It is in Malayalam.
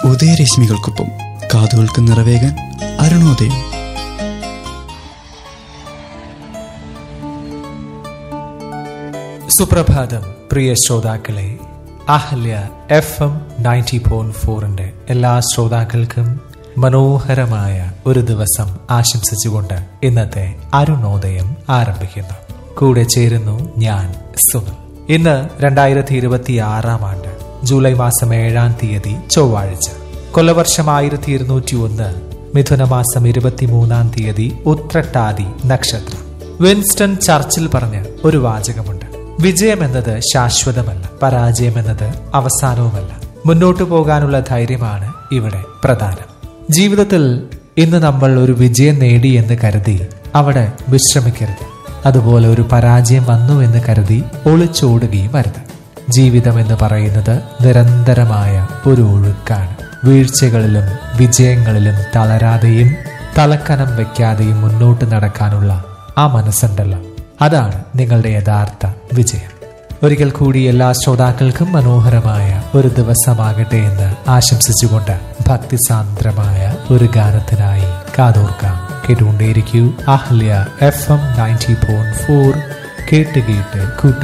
ഉദയരശ്മികൾക്കൊപ്പം കാതുകൾക്ക് നിറവേകാൻ അരുണോദയം സുപ്രഭാതം പ്രിയ ശ്രോതാക്കളെ Ahalya F M ninety point ഫോറിന്റെ എല്ലാ ശ്രോതാക്കൾക്കും മനോഹരമായ ഒരു ദിവസം ആശംസിച്ചുകൊണ്ട് ഇന്നത്തെ അരുണോദയം ആരംഭിക്കുന്നു കൂടെ ചേരുന്നു ഞാൻ സുനിൽ ഇന്ന് രണ്ടായിരത്തി ഇരുപത്തി ആറാം ആണ്ട് ജൂലൈ മാസം ഏഴാം തീയതി ചൊവ്വാഴ്ച കൊല്ലവർഷം ആയിരത്തി ഇരുന്നൂറ്റി ഒന്ന് മിഥുനമാസം ഇരുപത്തിമൂന്നാം തീയതി ഉത്രട്ടാതി നക്ഷത്രം വിൻസ്റ്റൺ ചർച്ചിൽ പറഞ്ഞ ഒരു വാചകമുണ്ട് വിജയം എന്നത് ശാശ്വതമല്ല പരാജയം എന്നത് അവസാനവുമല്ല മുന്നോട്ടു പോകാനുള്ള ധൈര്യമാണ് ഇവിടെ പ്രധാനം ജീവിതത്തിൽ ഇന്ന് നമ്മൾ ഒരു വിജയം നേടി എന്ന് കരുതി അവിടെ വിശ്രമിക്കരുത് അതുപോലെ ഒരു പരാജയം വന്നു എന്ന് കരുതി ഒളിച്ചോടുകയും അരുത് ജീവിതം എന്ന് പറയുന്നത് നിരന്തരമായ ഒരു ഒഴുക്കാണ് വീഴ്ചകളിലും വിജയങ്ങളിലും തളരാതെയും തലക്കനം വെക്കാതെയും മുന്നോട്ട് നടക്കാനുള്ള ആ മനസ്സുണ്ടല്ലോ അതാണ് നിങ്ങളുടെ യഥാർത്ഥ വിജയം ഒരിക്കൽ കൂടി എല്ലാ ശ്രോതാക്കൾക്കും മനോഹരമായ ഒരു ദിവസമാകട്ടെ എന്ന് ആശംസിച്ചുകൊണ്ട് ഭക്തിസാന്ദ്രമായ ഒരു ഗാനത്തിനായി കാതോർക്കാം കേട്ടുകൊണ്ടേയിരിക്കൂ Ahalya F M ninety point four കേട്ട് കേട്ട് കൂട്ടു